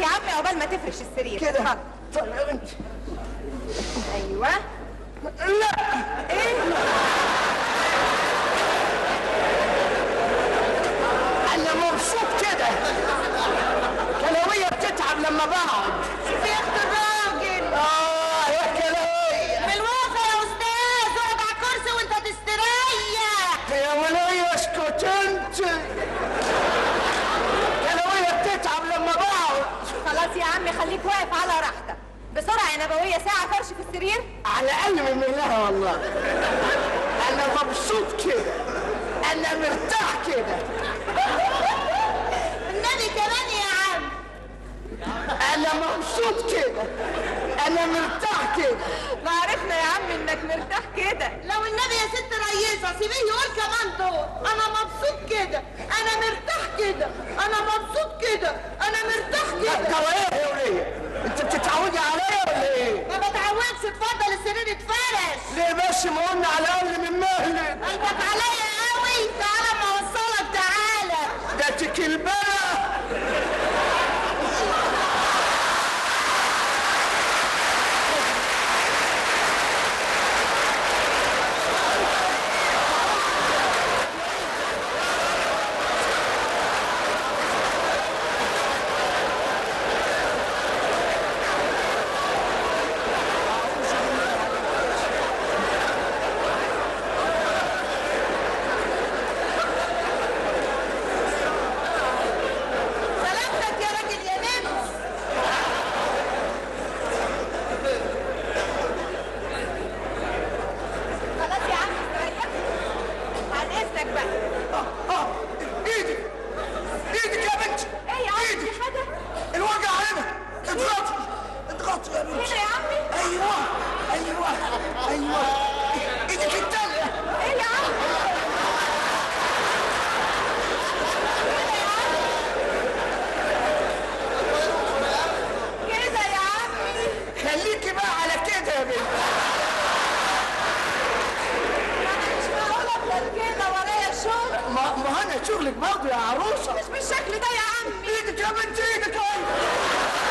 يا عمي عقبال ما تفرش السرير كده اتفضل. طيب يا بنت ايوه لا ايه انا مبسوط كده كلاوية بتتعب لما بقعد شوف يا اخت الراجل اه يا كلاوية بالواقع يا استاذ اقعد على الكرسي وانت تستريح يا ولية اسكت انت كلاوية بتتعب لما بقعد خلاص يا عمي خليك واقف على راحتك بسرعه يا نبويه ساعه فرش في السرير على قلبي منها والله انا مبسوط كده انا مرتاح كده النبي كمان يا عم انا مبسوط كده انا مرتاح كده ما عرفنا يا عم انك مرتاح كده لو النبي يا ست رئيسة سيبيه يقول كمان دور انا مبسوط كده انا مرتاح كده انا مبسوط كده انا مرتاح كده طب ايه يا ولية انت بتتعودي عليا ولا ايه ما بتعودش اتفضل السرير اتفرش ليه بس ما قلنا على الاقل من مهلك قلبك عليا قوي تعالى ما اوصلك تعالى ده تكلبلة سلامتك يا راجل يا نمس خلاص يا عم استريح عن اذنك بقى اه اه ايدك ايدك يا بنت ايه يا عم ايدك في حاجه الوجع هنا اضغطي اضغطي يا بنت هنا يا عمي ايوه ايوه ايوه ايدك التانية ايه يا عم كده يا عمي خليكي بقى على كده يا بنت انا مش معقوله افضل كده ورايا شغل ما ما انا شغلك برضه يا عروسه مش بالشكل ده يا عمي ايدك يا بنت ايدك ايوه